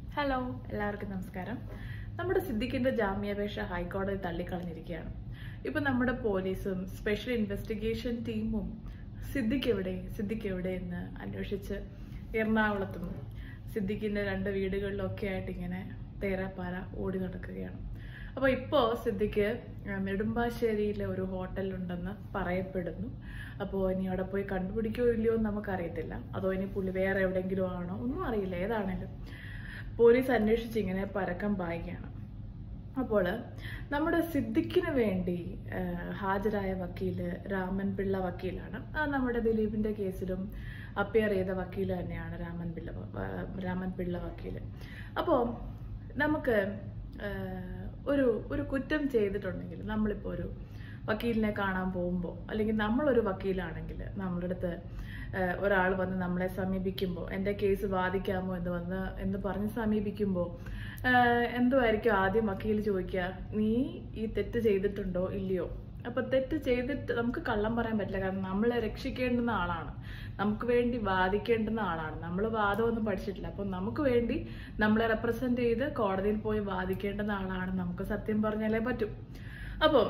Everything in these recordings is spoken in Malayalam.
ഹലോ എല്ലാവർക്കും നമസ്കാരം നമ്മുടെ സിദ്ദിഖിന്റെ ജാമ്യാപേക്ഷ ഹൈക്കോടതി തള്ളിക്കളഞ്ഞിരിക്കുകയാണ് ഇപ്പൊ നമ്മുടെ പോലീസും സ്പെഷ്യൽ ഇൻവെസ്റ്റിഗേഷൻ ടീമും സിദ്ദിഖ് എവിടെ സിദ്ദിഖ് എവിടെ എന്ന് അന്വേഷിച്ച് എറണാകുളത്തും സിദ്ദിഖിന്റെ രണ്ട് വീടുകളിലൊക്കെ ആയിട്ട് ഇങ്ങനെ തേരാപ്പാര ഓടി നടക്കുകയാണ് അപ്പോൾ ഇപ്പോൾ സിദ്ദിഖ് നെടുമ്പാശ്ശേരിയിലെ ഒരു ഹോട്ടലുണ്ടെന്ന് പറയപ്പെടുന്നു അപ്പോൾ ഇനി അവിടെ പോയി കണ്ടുപിടിക്കോ ഇല്ലയോ എന്ന് നമുക്കറിയത്തില്ല അതോ ഇനി പുള്ളി വേറെ എവിടെയെങ്കിലും ആണോ ഒന്നും അറിയില്ല ഏതാണേലും പോലീസ് അന്വേഷിച്ച് ഇങ്ങനെ പരക്കം പായുകയാണ് അപ്പോൾ നമ്മുടെ സിദ്ദിഖിന് വേണ്ടി ആ, ഹാജരായ വക്കീല് രാമൻ പിള്ള വക്കീലാണ് ആ നമ്മുടെ ദിലീപിന്റെ കേസിലും അപ്പിയർ ചെയ്ത വക്കീല് തന്നെയാണ് രാമൻ പിള്ള വ- ആ, രാമൻ പിള്ള വക്കീല് അപ്പോൾ നമുക്ക് ആ, ഒരു ഒരു കുറ്റം ചെയ്തിട്ടുണ്ടെങ്കിൽ നമ്മളിപ്പോൾ ഒരു വക്കീലിനെ കാണാൻ പോകുമ്പോൾ അല്ലെങ്കിൽ നമ്മളൊരു വക്കീലാണെങ്കിൽ നമ്മുടെ അടുത്ത് ഒരാൾ വന്ന് നമ്മളെ സമീപിക്കുമ്പോൾ എൻ്റെ കേസ് വാദിക്കാമോ എന്ന് വന്ന് എന്ന് പറഞ്ഞ് സമീപിക്കുമ്പോൾ എന്തുമായിരിക്കും ആദ്യം വക്കീൽ ചോദിക്കുക നീ ഈ തെറ്റ് ചെയ്തിട്ടുണ്ടോ ഇല്ലയോ അപ്പൊ തെറ്റ് ചെയ്തിട്ട് നമുക്ക് കള്ളം പറയാൻ പറ്റില്ല കാരണം നമ്മളെ രക്ഷിക്കേണ്ടുന്ന ആളാണ് നമുക്ക് വേണ്ടി വാദിക്കേണ്ടുന്ന ആളാണ് നമ്മൾ വാദമൊന്നും പഠിച്ചിട്ടില്ല അപ്പൊ നമുക്ക് വേണ്ടി നമ്മളെ റെപ്രസെന്റ് ചെയ്ത് കോടതിയിൽ പോയി വാദിക്കേണ്ടുന്ന ആളാണ് നമുക്ക് സത്യം പറഞ്ഞാലേ പറ്റൂ അപ്പോൾ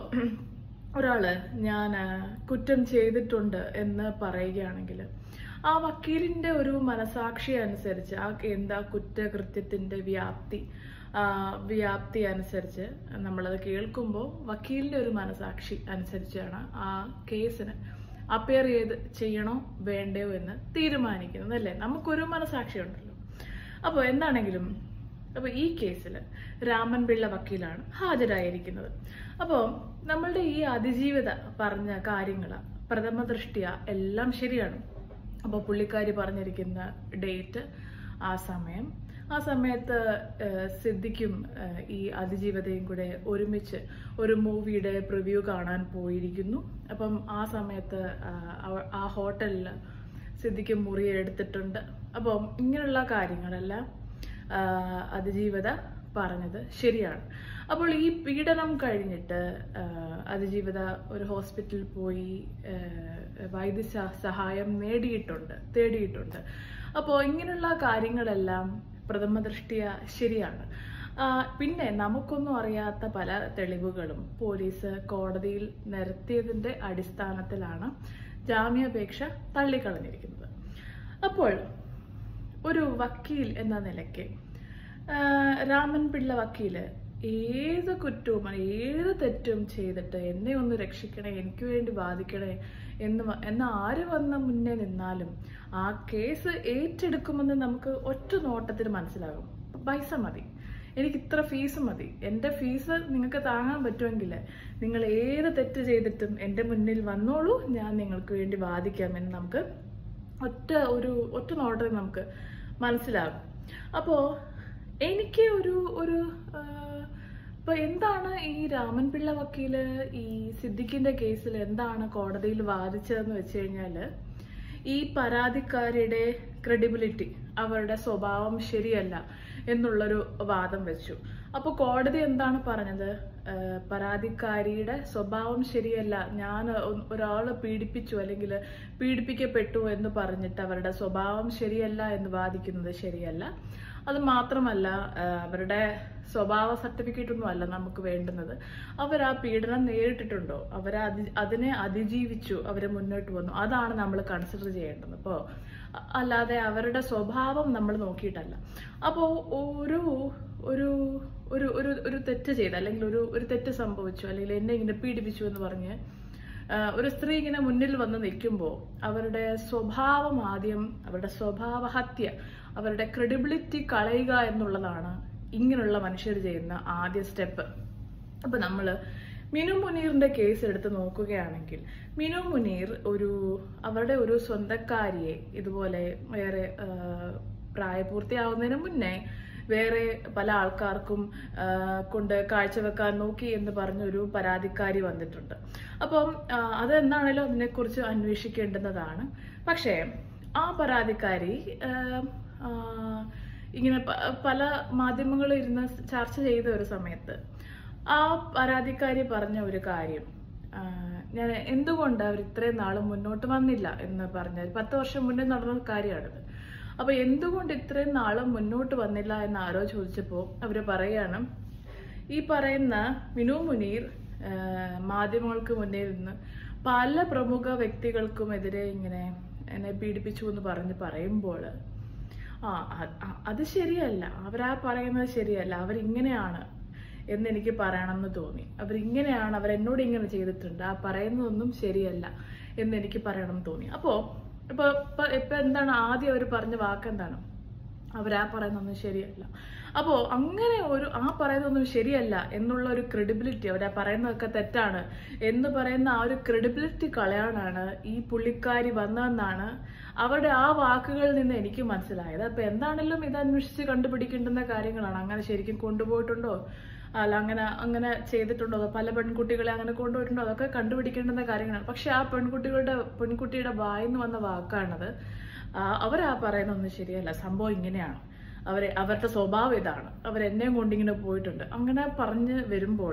ഒരാള് ഞാൻ ആ, കുറ്റം ചെയ്തിട്ടുണ്ട് എന്ന് പറയുകയാണെങ്കിൽ ആ വക്കീലിന്റെ ഒരു മനസാക്ഷി അനുസരിച്ച് ആ എന്താ കുറ്റകൃത്യത്തിന്റെ വ്യാപ്തി ആ, വ്യാപ്തി അനുസരിച്ച് നമ്മളത് കേൾക്കുമ്പോൾ വക്കീലിന്റെ ഒരു മനസാക്ഷി അനുസരിച്ചാണ് ആ കേസിന് അപ്പയർ ചെയ്ത് ചെയ്യണോ വേണ്ടയോ എന്ന് തീരുമാനിക്കുന്നത് അല്ലേ നമുക്കൊരു മനസാക്ഷി ഉണ്ടല്ലോ അപ്പോൾ എന്താണെങ്കിലും അപ്പോൾ ഈ കേസിൽ രാമൻ പിള്ള വക്കീലാണ് ഹാജരായിരിക്കുന്നത് അപ്പോൾ നമ്മളുടെ ഈ അതിജീവിത പറഞ്ഞ കാര്യങ്ങൾ പ്രഥമ ദൃഷ്ടിയ എല്ലാം ശരിയാണ് അപ്പോൾ പുള്ളിക്കാരി പറഞ്ഞിരിക്കുന്ന ഡേറ്റ് ആ സമയം ആ സമയത്ത് ഏഹ്, സിദ്ദിഖും ഏഹ്, ഈ അതിജീവതയും കൂടെ ഒരുമിച്ച് ഒരു മൂവിയുടെ പ്രിവ്യൂ കാണാൻ പോയിരിക്കുന്നു അപ്പം ആ സമയത്ത് ആ, അവ- ആ ഹോട്ടലിൽ സിദ്ദിഖ് മുറി എടുത്തിട്ടുണ്ട് അപ്പം ഇങ്ങനെയുള്ള കാര്യങ്ങളെല്ലാം ആ, അതിജീവത പറഞ്ഞത് ശരിയാണ് അപ്പോൾ ഈ പീഡനം കഴിഞ്ഞിട്ട് ആ, അതിജീവത ഒരു ഹോസ്പിറ്റലിൽ പോയി ആ, വൈദ്യ സ- സഹായം നേടിയിട്ടുണ്ട് തേടിയിട്ടുണ്ട് അപ്പോൾ ഇങ്ങനെയുള്ള കാര്യങ്ങളെല്ലാം പ്രഥമ ദൃഷ്ടിയ ശരിയാണ് ആ, പിന്നെ നമുക്കൊന്നും അറിയാത്ത പല തെളിവുകളും പോലീസ് കോടതിയിൽ നിരത്തിയതിന്റെ അടിസ്ഥാനത്തിലാണ് ജാമ്യാപേക്ഷ തള്ളിക്കളഞ്ഞിരിക്കുന്നത് അപ്പോൾ ഒരു വക്കീൽ എന്ന നിലയ്ക്ക് ആ, രാമൻ പിള്ള വക്കീല് ഏത് കുറ്റവും ഏത് തെറ്റും ചെയ്തിട്ട് എന്നെ ഒന്ന് രക്ഷിക്കണേ എനിക്ക് വേണ്ടി വാദിക്കണേ എന്ന് വ- എന്ന് ആര് വന്ന മുന്നേ നിന്നാലും ആ കേസ് ഏറ്റെടുക്കുമെന്ന് നമുക്ക് ഒറ്റ നോട്ടത്തിൽ മനസ്സിലാകും പൈസ മതി എനിക്ക് ഇത്ര ഫീസ് മതി എൻ്റെ ഫീസ് നിങ്ങൾക്ക് താങ്ങാൻ പറ്റുമെങ്കിൽ നിങ്ങൾ ഏത് തെറ്റ് ചെയ്തിട്ടും എൻ്റെ മുന്നിൽ വന്നോളൂ ഞാൻ നിങ്ങൾക്ക് വേണ്ടി വാദിക്കാമെന്ന് നമുക്ക് ഒറ്റ ഒരു ഒറ്റ നോട്ടത്തിൽ നമുക്ക് മനസ്സിലാകും അപ്പോൾ എനിക്ക് ഒരു ഒരു ആ, ഇപ്പൊ എന്താണ് ഈ രാമൻപിള്ള വക്കീല് ഈ സിദ്ദിഖിന്റെ കേസിൽ എന്താണ് കോടതിയിൽ വാദിച്ചതെന്ന് വെച്ച് കഴിഞ്ഞാല് ഈ പരാതിക്കാരിയുടെ ക്രെഡിബിലിറ്റി അവരുടെ സ്വഭാവം ശരിയല്ല എന്നുള്ളൊരു വാദം വെച്ചു അപ്പോൾ കോടതി എന്താണ് പറഞ്ഞത് ഏഹ് പരാതിക്കാരിയുടെ സ്വഭാവം ശരിയല്ല ഞാൻ ഒ- ഒരാള് പീഡിപ്പിച്ചു അല്ലെങ്കിൽ പീഡിപ്പിക്കപ്പെട്ടു എന്ന് പറഞ്ഞിട്ട് അവരുടെ സ്വഭാവം ശരിയല്ല എന്ന് വാദിക്കുന്നത് ശരിയല്ല അത് മാത്രമല്ല ഏഹ് അവരുടെ സ്വഭാവ സർട്ടിഫിക്കറ്റ് ഒന്നും അല്ല നമുക്ക് വേണ്ടുന്നത് അവർ ആ പീഡനം നേരിട്ടിട്ടുണ്ടോ അവർ അതിനെ അതിജീവിച്ചു അവര് മുന്നോട്ട് വന്നു അതാണ് നമ്മൾ കൺസിഡർ ചെയ്യേണ്ടത് അപ്പോൾ അല്ലാതെ അവരുടെ സ്വഭാവം നമ്മൾ നോക്കിയിട്ടല്ല അപ്പോൾ ഒരു ഒരു ഒരു ഒരു ഒരു തെറ്റ് ചെയ്ത് അല്ലെങ്കിൽ ഒരു ഒരു തെറ്റ് സംഭവിച്ചു അല്ലെങ്കിൽ എന്നെ ഇങ്ങനെ പീഡിപ്പിച്ചു എന്ന് പറഞ്ഞ് ആഹ് ഒരു സ്ത്രീ ഇങ്ങനെ മുന്നിൽ വന്ന് നിൽക്കുമ്പോൾ അവരുടെ സ്വഭാവം ആദ്യം അവരുടെ സ്വഭാവ ഹത്യ അവരുടെ ക്രെഡിബിലിറ്റി കളയുക എന്നുള്ളതാണ് ഇങ്ങനെയുള്ള മനുഷ്യർ ചെയ്യുന്ന ആദ്യ സ്റ്റെപ്പ് അപ്പൊ നമ്മള് മിനു മുനീറിന്റെ കേസ് എടുത്ത് നോക്കുകയാണെങ്കിൽ മിനു മുനീർ ഒരു അവരുടെ ഒരു സ്വന്തക്കാരിയെ ഇതുപോലെ വേറെ ആഹ്, പ്രായപൂർത്തിയാവുന്നതിന് മുന്നേ വേറെ പല ആൾക്കാർക്കും ആ, കൊണ്ട് കാഴ്ചവെക്കാൻ നോക്കി എന്ന് പറഞ്ഞൊരു പരാതിക്കാരി വന്നിട്ടുണ്ട് അപ്പം ആ, അതെന്താണേലും അതിനെക്കുറിച്ച് അന്വേഷിക്കേണ്ടുന്നതാണ് പക്ഷേ ആ പരാതിക്കാരി ആ, ആ, ഇങ്ങനെ പ- പല മാധ്യമങ്ങളിൽ ഇരുന്ന് ചർച്ച ചെയ്ത ഒരു സമയത്ത് ആ പരാതിക്കാരി പറഞ്ഞ ഒരു കാര്യം ആ, ഞാൻ എന്തുകൊണ്ട് അവർ ഇത്രയും നാളും മുന്നോട്ട് വന്നില്ല എന്ന് പറഞ്ഞ പത്ത് വർഷം മുന്നേ നടന്ന കാര്യമാണിത് അപ്പൊ എന്തുകൊണ്ട് ഇത്രയും നാളും മുന്നോട്ട് വന്നില്ല എന്ന് ആരോ ചോദിച്ചപ്പോൾ അവര് പറയാണ് ഈ പറയുന്ന മിനു മുനീർ ആ, മാധ്യമങ്ങൾക്ക് മുന്നിൽ നിന്ന് പല പ്രമുഖ വ്യക്തികൾക്കുമെതിരെ ഇങ്ങനെ എന്നെ പീഡിപ്പിച്ചു എന്ന് പറഞ്ഞ് പറയുമ്പോൾ ആ അ- അ- അത് ശരിയല്ല അവരാ പറയുന്നത് ശരിയല്ല അവരിങ്ങനെയാണ് എന്ന് എനിക്ക് പറയണമെന്ന് തോന്നി അവരിങ്ങനെയാണ് അവരെന്നോട് ഇങ്ങനെ ചെയ്തിട്ടുണ്ട് ആ പറയുന്നതൊന്നും ശരിയല്ല എന്ന് എനിക്ക് പറയണമെന്ന് തോന്നി അപ്പോ ഇപ്പൊ ഇപ്പൊ ഇപ്പൊ എന്താണ് ആദ്യം അവർ പറഞ്ഞ വാക്ക് എന്താണ് അവരാ പറയുന്നൊന്നും ശരിയല്ല അപ്പോ അങ്ങനെ ഒരു ആ പറയുന്നതൊന്നും ശരിയല്ല എന്നുള്ള ഒരു ക്രെഡിബിലിറ്റി അവരാ പറയുന്നതൊക്കെ തെറ്റാണ് എന്ന് പറയുന്ന ആ ഒരു ക്രെഡിബിലിറ്റി കളയാനാണ് ഈ പുള്ളിക്കാരി വന്നതെന്നാണ് അവരുടെ ആ വാക്കുകളിൽ നിന്ന് എനിക്ക് മനസ്സിലായത് അപ്പൊ എന്താണെങ്കിലും ഇത് അന്വേഷിച്ച് കണ്ടുപിടിക്കേണ്ടുന്ന കാര്യങ്ങളാണ് അങ്ങനെ ശരിക്കും കൊണ്ടുപോയിട്ടുണ്ടോ അല്ല അങ്ങനെ അങ്ങനെ ചെയ്തിട്ടുണ്ടോ അതോ പല പെൺകുട്ടികളെ അങ്ങനെ കൊണ്ടുപോയിട്ടുണ്ടോ അതൊക്കെ കണ്ടുപിടിക്കേണ്ടുന്ന കാര്യങ്ങളാണ് പക്ഷെ ആ പെൺകുട്ടികളുടെ പെൺകുട്ടിയുടെ വായിന്ന് വന്ന വാക്കാണത് ആ, അവരാ പറയുന്നൊന്നും ശരിയല്ല സംഭവം ഇങ്ങനെയാണ് അവരെ അവരുടെ സ്വഭാവം ഇതാണ് അവരെന്നെയും കൊണ്ടിങ്ങനെ പോയിട്ടുണ്ട് അങ്ങനെ പറഞ്ഞ് വരുമ്പോൾ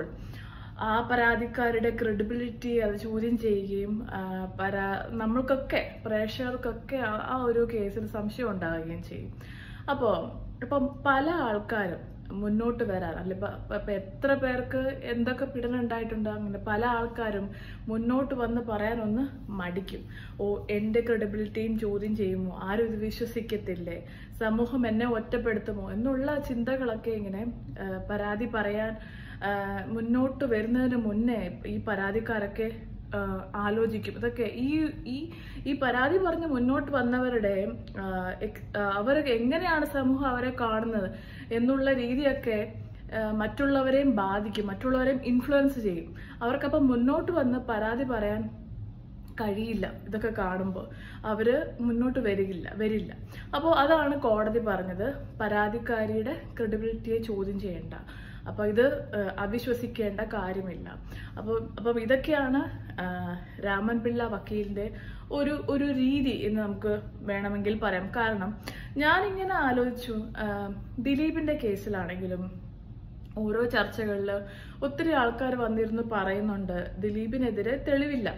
ആ പരാതിക്കാരുടെ ക്രെഡിബിലിറ്റി അത് ചോദ്യം ചെയ്യുകയും ആ, പരാ നമ്മൾക്കൊക്കെ പ്രേക്ഷകർക്കൊക്കെ ആ- ആ ഒരു കേസിൽ സംശയം ഉണ്ടാവുകയും ചെയ്യും അപ്പോൾ ഇപ്പം പല ആൾക്കാരും മുന്നോട്ട് വരാൻ അല്ലെ ഇപ്പൊ ഇപ്പൊ എത്ര പേർക്ക് എന്തൊക്കെ പീഡനം ഉണ്ടായിട്ടുണ്ട് അങ്ങനെ പല ആൾക്കാരും മുന്നോട്ട് വന്ന് പറയാനൊന്ന് മടിക്കും ഓ എന്റെ ക്രെഡിബിലിറ്റിയും ചോദ്യം ചെയ്യുമോ ആരും ഇത് വിശ്വസിക്കത്തില്ലേ സമൂഹം എന്നെ ഒറ്റപ്പെടുത്തുമോ എന്നുള്ള ചിന്തകളൊക്കെ ഇങ്ങനെ ആ, പരാതി പറയാൻ ആ, മുന്നോട്ട് വരുന്നതിന് മുന്നേ ഈ പരാതിക്കാരൊക്കെ ആ, ആലോചിക്കും ഇതൊക്കെ ഈ ഈ ഈ പരാതി പറഞ്ഞ് മുന്നോട്ട് വന്നവരുടെ ആ, എക്- ആ, അവർ എങ്ങനെയാണ് സമൂഹം അവരെ കാണുന്നത് എന്നുള്ള രീതിയൊക്കെ ആ, മറ്റുള്ളവരെയും ബാധിക്കും മറ്റുള്ളവരെയും ഇൻഫ്ലുവൻസ് ചെയ്യും അവർക്കപ്പം മുന്നോട്ട് വന്ന് പരാതി പറയാൻ കഴിയില്ല ഇതൊക്കെ കാണുമ്പോൾ അവര് മുന്നോട്ട് വരികില്ല വരില്ല അപ്പോൾ അതാണ് കോടതി പറഞ്ഞത് പരാതിക്കാരിയുടെ ക്രെഡിബിലിറ്റിയെ ചോദ്യം ചെയ്യേണ്ട അപ്പൊ ഇത് ഏഹ്, അവിശ്വസിക്കേണ്ട കാര്യമില്ല അപ്പോൾ അപ്പം ഇതൊക്കെയാണ് ആഹ്, രാമൻ പിള്ള വക്കീലിന്റെ ഒരു ഒരു രീതി എന്ന് നമുക്ക് വേണമെങ്കിൽ പറയാം കാരണം ഞാനിങ്ങനെ ആലോചിച്ചു ആഹ്, ദിലീപിന്റെ കേസിലാണെങ്കിലും ഓരോ ചർച്ചകളിൽ ഒത്തിരി ആൾക്കാർ വന്നിരുന്ന് പറയുന്നുണ്ട് ദിലീപിനെതിരെ തെളിവില്ല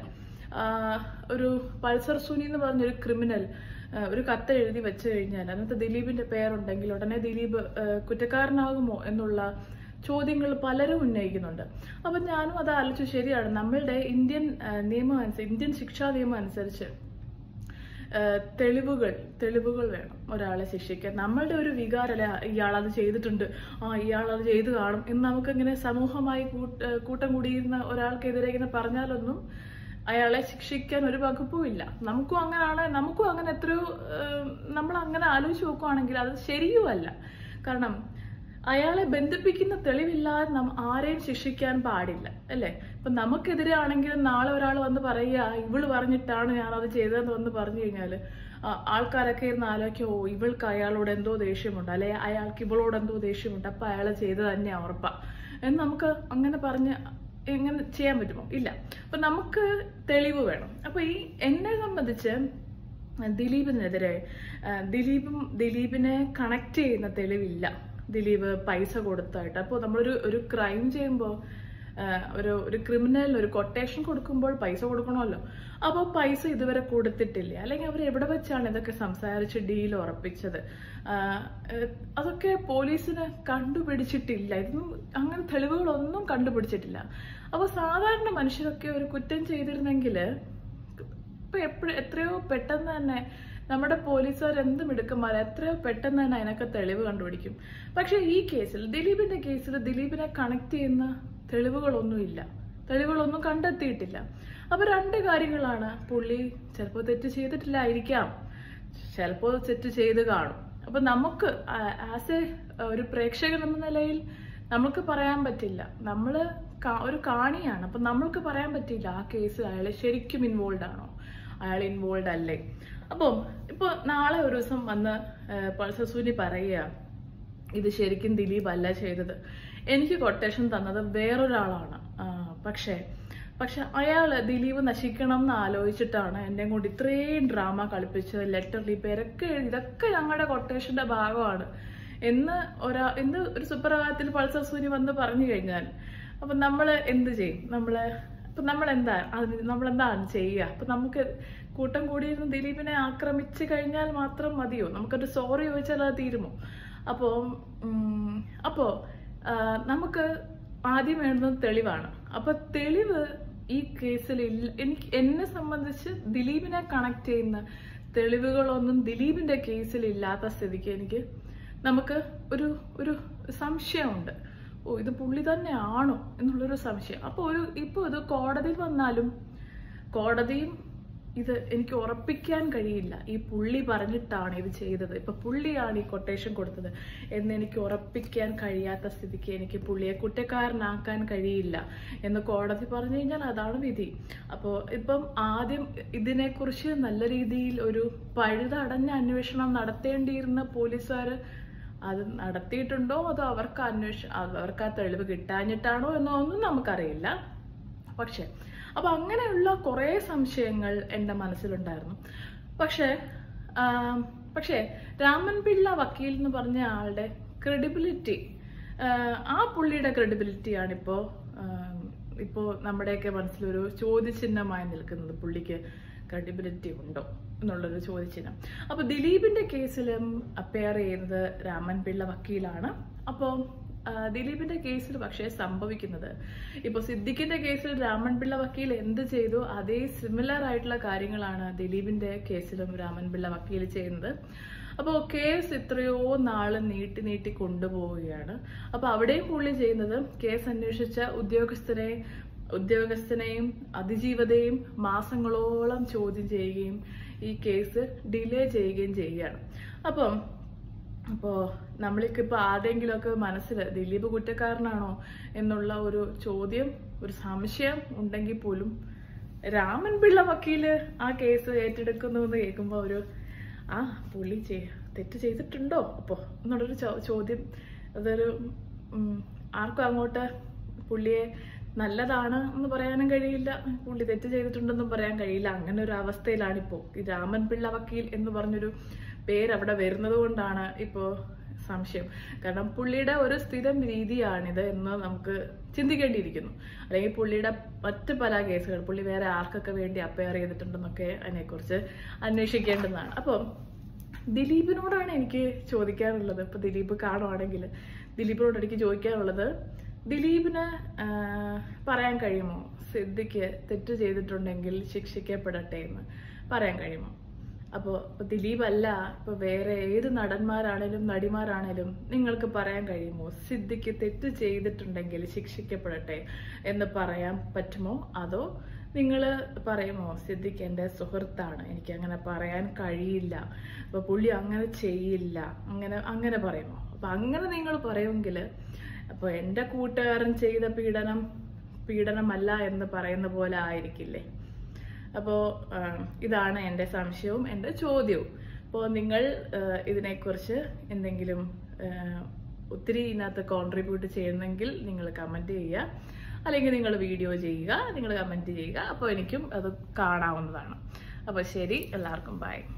ആഹ് ഒരു പൾസർ സുനി എന്ന് പറഞ്ഞൊരു ക്രിമിനൽ ആഹ് ഒരു കത്ത് എഴുതി വെച്ച് കഴിഞ്ഞാൽ അതിനകത്ത് ദിലീപിന്റെ പേരുണ്ടെങ്കിൽ ഉടനെ ദിലീപ് ആഹ് കുറ്റക്കാരനാകുമോ എന്നുള്ള ചോദ്യങ്ങൾ പലരും ഉന്നയിക്കുന്നുണ്ട് അപ്പൊ ഞാനും അത് ആലോചിച്ചു ശരിയാണ് നമ്മളുടെ ഇന്ത്യൻ ആഹ് നിയമം അനുസരിച്ച് ഇന്ത്യൻ ശിക്ഷാ നിയമം അനുസരിച്ച് ഏഹ് തെളിവുകൾ തെളിവുകൾ വേണം ഒരാളെ ശിക്ഷിക്കാൻ നമ്മളുടെ ഒരു വികാരമല്ല ഇയാൾ അത് ചെയ്തിട്ടുണ്ട് ആ ഇയാൾ അത് ചെയ്തു കാണും എന്ന് നമുക്ക് ഇങ്ങനെ സമൂഹമായി കൂട്ട- ഏഹ് കൂട്ടം കൂടിയിരുന്ന ഒരാൾക്കെതിരെ ഇങ്ങനെ പറഞ്ഞാലൊന്നും അയാളെ ശിക്ഷിക്കാൻ ഒരു വകുപ്പും ഇല്ല നമുക്കും അങ്ങനെയാണ് നമുക്കും അങ്ങനെ എത്രയോ ഏഹ് നമ്മൾ അങ്ങനെ ആലോചിച്ച് നോക്കുവാണെങ്കിൽ അത് ശരിയുമല്ല കാരണം അയാളെ ബന്ധിപ്പിക്കുന്ന തെളിവില്ലാതെ നാം ആരെയും ശിക്ഷിക്കാൻ പാടില്ല അല്ലേ ഇപ്പൊ നമുക്കെതിരെ ആണെങ്കിലും നാളെ ഒരാൾ വന്ന് പറയുക ഇവള് പറഞ്ഞിട്ടാണ് ഞാൻ അത് ചെയ്തതെന്ന് വന്ന് പറഞ്ഞു കഴിഞ്ഞാല് ആ, ആൾക്കാരൊക്കെ ഇരുന്ന് ആലോചിക്കും ഓ ഇവൾക്ക് അയാളോട് എന്തോ ദേഷ്യമുണ്ട് അല്ലെ അയാൾക്ക് ഇവളോട് എന്തോ ദേഷ്യമുണ്ട് അപ്പൊ അയാൾ ചെയ്തത് തന്നെ ഉറപ്പാ എന്ന് നമുക്ക് അങ്ങനെ പറഞ്ഞ് എങ്ങനെ ചെയ്യാൻ പറ്റുമോ ഇല്ല അപ്പൊ നമുക്ക് തെളിവ് വേണം അപ്പൊ ഈ എന്നെ സംബന്ധിച്ച് ദിലീപിനെതിരെ ആ, ദിലീപും ദിലീപിനെ കണക്ട് ചെയ്യുന്ന തെളിവില്ല ദിലീപ് പൈസ കൊടുത്തായിട്ട് അപ്പോൾ നമ്മളൊരു ഒരു ക്രൈം ചെയ്യുമ്പോൾ ഒരു ഒരു ക്രിമിനൽ ഒരു കൊട്ടേഷൻ കൊടുക്കുമ്പോൾ പൈസ കൊടുക്കണമല്ലോ അപ്പോൾ പൈസ ഇതുവരെ കൊടുത്തിട്ടില്ല അല്ലെങ്കിൽ അവർ എവിടെ വെച്ചാണ് ഇതൊക്കെ സംസാരിച്ച് ഡീൽ ഉറപ്പിച്ചത് ആ, ഏഹ്, അതൊക്കെ പോലീസിന് കണ്ടുപിടിച്ചിട്ടില്ല ഇതൊന്നും അങ്ങനെ തെളിവുകളൊന്നും കണ്ടുപിടിച്ചിട്ടില്ല അപ്പോൾ സാധാരണ മനുഷ്യരൊക്കെ ഒരു കുറ്റം ചെയ്തിരുന്നെങ്കിൽ ഇപ്പൊ എപ്പോഴും എത്രയോ പെട്ടെന്ന് തന്നെ നമ്മുടെ പോലീസുകാർ എന്ത് മിടുക്കന്മാർ എത്രയോ പെട്ടെന്ന് തന്നെ അതിനൊക്കെ തെളിവ് കണ്ടുപിടിക്കും പക്ഷെ ഈ കേസിൽ ദിലീപിന്റെ കേസിൽ ദിലീപിനെ കണക്ട് ചെയ്യുന്ന തെളിവുകളൊന്നുമില്ല തെളിവുകളൊന്നും കണ്ടെത്തിയിട്ടില്ല അപ്പൊ രണ്ട് കാര്യങ്ങളാണ് പുള്ളി ചിലപ്പോൾ തെറ്റ് ചെയ്തിട്ടില്ലായിരിക്കാം ചിലപ്പോൾ തെറ്റ് ചെയ്ത് കാണും അപ്പൊ നമുക്ക് ആസ് എ ഒരു പ്രേക്ഷകൻ എന്ന നിലയിൽ നമുക്ക് പറയാൻ പറ്റില്ല നമ്മള് കാ- ഒരു കാണിയാണ് അപ്പൊ നമ്മൾക്ക് പറയാൻ പറ്റില്ല ആ കേസിൽ അയാൾ ശരിക്കും ഇൻവോൾവ് ആണോ അയാൾ ഇൻവോൾവ് അല്ലേ അപ്പം ഇപ്പൊ നാളെ ഒരു ദിവസം വന്ന് പൾസസൂരി പറയുക ഇത് ശരിക്കും ദിലീപ് അല്ല ചെയ്തത് എനിക്ക് കൊട്ടേഷൻ തന്നത് വേറൊരാളാണ് ആ, പക്ഷേ പക്ഷെ അയാൾ ദിലീപ് നശിക്കണം എന്ന് ആലോചിച്ചിട്ടാണ് എന്നെ കൊണ്ട് ഇത്രയും ഡ്രാമ കളിപ്പിച്ചത് ലെറ്ററിൽ ഈ പേരൊക്കെ എഴുതി ഇതൊക്കെ ഞങ്ങളുടെ കൊട്ടേഷന്റെ ഭാഗമാണ് എന്ന് ഒരാ ഇന്ന് ഒരു സുപ്രഭാതത്തിൽ പൾസർ സൂര്യ വന്ന് പറഞ്ഞു കഴിഞ്ഞാൽ അപ്പൊ നമ്മൾ എന്ത് ചെയ്യും നമ്മള് അപ്പൊ നമ്മൾ എന്താ നമ്മൾ എന്താണ് ചെയ്യുക അപ്പൊ നമുക്ക് കൂട്ടം കൂടിയിരുന്ന് ദിലീപിനെ ആക്രമിച്ചു കഴിഞ്ഞാൽ മാത്രം മതിയോ നമുക്കൊരു സോറി ചോദിച്ചാൽ അത് തീരുമോ അപ്പോൾ അപ്പോൾ നമുക്ക് ആദ്യം വേണ്ടുന്നത് തെളിവാണ് അപ്പൊ തെളിവ് ഈ കേസിൽ ഇല്ല എനിക്ക് എന്നെ സംബന്ധിച്ച് ദിലീപിനെ കണക്ട് ചെയ്യുന്ന തെളിവുകളൊന്നും ദിലീപിന്റെ കേസിൽ ഇല്ലാത്ത സ്ഥിതിക്ക് എനിക്ക് നമുക്ക് ഒരു ഒരു സംശയമുണ്ട് ഓ ഇത് പുള്ളി തന്നെയാണോ എന്നുള്ളൊരു സംശയം അപ്പോൾ ഒരു ഇപ്പോൾ ഇത് കോടതിയിൽ വന്നാലും കോടതിയും ഇത് എനിക്ക് ഉറപ്പിക്കാൻ കഴിയില്ല ഈ പുള്ളി പറഞ്ഞിട്ടാണ് ഇത് ചെയ്തത് ഇപ്പൊ പുള്ളിയാണ് ഈ കൊട്ടേഷൻ കൊടുത്തത് എന്ന് എനിക്ക് ഉറപ്പിക്കാൻ കഴിയാത്ത സ്ഥിതിക്ക് എനിക്ക് പുള്ളിയെ കുറ്റക്കാരനാക്കാൻ കഴിയില്ല എന്ന് കോടതി പറഞ്ഞു കഴിഞ്ഞാൽ അതാണ് വിധി അപ്പോൾ ഇപ്പം ആദ്യം ഇതിനെക്കുറിച്ച് നല്ല രീതിയിൽ ഒരു പഴുതടഞ്ഞ അന്വേഷണം നടത്തേണ്ടിയിരുന്ന പോലീസുകാർ അത് നടത്തിയിട്ടുണ്ടോ അതോ അവർക്ക് അന്വേഷ അവർക്ക് ആ തെളിവ് കിട്ടാഞ്ഞിട്ടാണോ എന്നൊന്നും നമുക്കറിയില്ല പക്ഷെ അപ്പൊ അങ്ങനെയുള്ള കുറേ സംശയങ്ങൾ എൻ്റെ മനസ്സിലുണ്ടായിരുന്നു പക്ഷേ ആം, പക്ഷേ രാമൻ പിള്ള വക്കീൽ എന്ന് പറഞ്ഞ ആളുടെ ക്രെഡിബിലിറ്റി ആ പുള്ളിയുടെ ക്രെഡിബിലിറ്റിയാണ് ഇപ്പോൾ ഇപ്പോൾ നമ്മുടെയൊക്കെ മനസ്സിലൊരു ചോദ്യചിഹ്നമായി നിൽക്കുന്നത് പുള്ളിക്ക് ക്രെഡിബിലിറ്റി ഉണ്ടോ എന്നുള്ളൊരു ചോദ്യചിഹ്നം അപ്പോൾ ദിലീപിന്റെ കേസിലും അപ്പയർ ചെയ്യുന്നത് രാമൻ പിള്ള വക്കീലാണ് അപ്പോൾ ദിലീപിന്റെ കേസിൽ പക്ഷേ സംഭവിക്കുന്നത് ഇപ്പോൾ സിദ്ദിഖിന്റെ കേസിൽ രാമൻ പിള്ള വക്കീൽ എന്ത് ചെയ്തു അതേ സിമിലർ ആയിട്ടുള്ള കാര്യങ്ങളാണ് ദിലീപിന്റെ കേസിലും രാമൻ പിള്ള വക്കീൽ ചെയ്യുന്നത് അപ്പോൾ കേസ് എത്രയോ നാള് നീട്ടി നീട്ടി കൊണ്ടുപോവുകയാണ് അപ്പോൾ അവിടെയും പുള്ളി ചെയ്യുന്നത് കേസ് അന്വേഷിച്ച ഉദ്യോഗസ്ഥരെ ഉദ്യോഗസ്ഥനെയും അതിജീവതയും മാസങ്ങളോളം ചോദ്യം ചെയ്യുകയും ഈ കേസ് ഡിലേ ചെയ്യുകയും ചെയ്യുകയാണ് അപ്പം അപ്പോൾ നമ്മൾക്കിപ്പോൾ ആരെങ്കിലുമൊക്കെ മനസ്സിൽ ദിലീപ് കുറ്റക്കാരനാണോ എന്നുള്ള ഒരു ചോദ്യം ഒരു സംശയം ഉണ്ടെങ്കിൽ പോലും രാമൻ പിള്ള വക്കീല് ആ കേസ് ഏറ്റെടുക്കുന്നു എന്ന് കേൾക്കുമ്പോൾ ഒരു ആ പുള്ളി ചെയ്- തെറ്റ് ചെയ്തിട്ടുണ്ടോ അപ്പോൾ എന്നുള്ളൊരു ചോ- ചോദ്യം അതൊരു ഉം, ആർക്കും അങ്ങോട്ട് പുള്ളിയെ നല്ലതാണ് എന്ന് പറയാനും കഴിയില്ല പുള്ളി തെറ്റ് ചെയ്തിട്ടുണ്ടെന്നും പറയാൻ കഴിയില്ല അങ്ങനെ ഒരു അവസ്ഥയിലാണിപ്പോൾ ഈ രാമൻ പിള്ള വക്കീൽ എന്ന് പറഞ്ഞൊരു പേര് അവിടെ വരുന്നത് കൊണ്ടാണ് ഇപ്പോൾ സംശയം കാരണം പുള്ളിയുടെ ഒരു സ്ഥിരം രീതിയാണിത് എന്ന് നമുക്ക് ചിന്തിക്കേണ്ടിയിരിക്കുന്നു അല്ലെങ്കിൽ പുള്ളിയുടെ മറ്റ് പല കേസുകൾ പുള്ളി വേറെ ആർക്കൊക്കെ വേണ്ടി അപ്പയർ ചെയ്തിട്ടുണ്ടെന്നൊക്കെ അതിനെക്കുറിച്ച് അന്വേഷിക്കേണ്ടതാണ് അപ്പം ദിലീപിനോടാണ് എനിക്ക് ചോദിക്കാനുള്ളത് ഇപ്പൊ ദിലീപ് കാണുവാണെങ്കിൽ ദിലീപിനോട് എനിക്ക് ചോദിക്കാനുള്ളത് ദിലീപിന് ആ, പറയാൻ കഴിയുമോ സിദ്ദിഖ് തെറ്റ് ചെയ്തിട്ടുണ്ടെങ്കിൽ ശിക്ഷിക്കപ്പെടട്ടെ എന്ന് പറയാൻ കഴിയുമോ അപ്പോൾ ഇപ്പോൾ ദിലീപ് അല്ല ഇപ്പോൾ വേറെ ഏത് നടന്മാരാണേലും നടിമാരാണേലും നിങ്ങൾക്ക് പറയാൻ കഴിയുമോ സിദ്ദിഖ് തെറ്റ് ചെയ്തിട്ടുണ്ടെങ്കിൽ ശിക്ഷിക്കപ്പെടട്ടെ എന്ന് പറയാൻ പറ്റുമോ അതോ നിങ്ങൾ പറയുമോ സിദ്ദിഖ് എൻ്റെ സുഹൃത്താണ് എനിക്ക് അങ്ങനെ പറയാൻ കഴിയില്ല അപ്പോൾ പുള്ളി അങ്ങനെ ചെയ്യില്ല അങ്ങനെ അങ്ങനെ പറയുമോ അപ്പോൾ അങ്ങനെ നിങ്ങൾ പറയുമെങ്കിൽ അപ്പോൾ എൻ്റെ കൂട്ടുകാരൻ ചെയ്ത പീഡനം പീഡനമല്ല എന്ന് പറയുന്ന പോലെ ആയിരിക്കില്ലേ അപ്പോൾ ഇതാണ് എൻ്റെ സംശയവും എൻ്റെ ചോദ്യവും അപ്പോൾ നിങ്ങൾ ആ, ഇതിനെക്കുറിച്ച് എന്തെങ്കിലും ആ, ഒത്തിരി ഇതിനകത്ത് കോൺട്രിബ്യൂട്ട് ചെയ്യുന്നെങ്കിൽ നിങ്ങൾ കമൻറ്റ് ചെയ്യുക അല്ലെങ്കിൽ നിങ്ങൾ വീഡിയോ ചെയ്യുക നിങ്ങൾ കമൻറ്റ് ചെയ്യുക അപ്പോൾ എനിക്കും അത് കാണാവുന്നതാണ് അപ്പോൾ ശരി എല്ലാവർക്കും ബൈ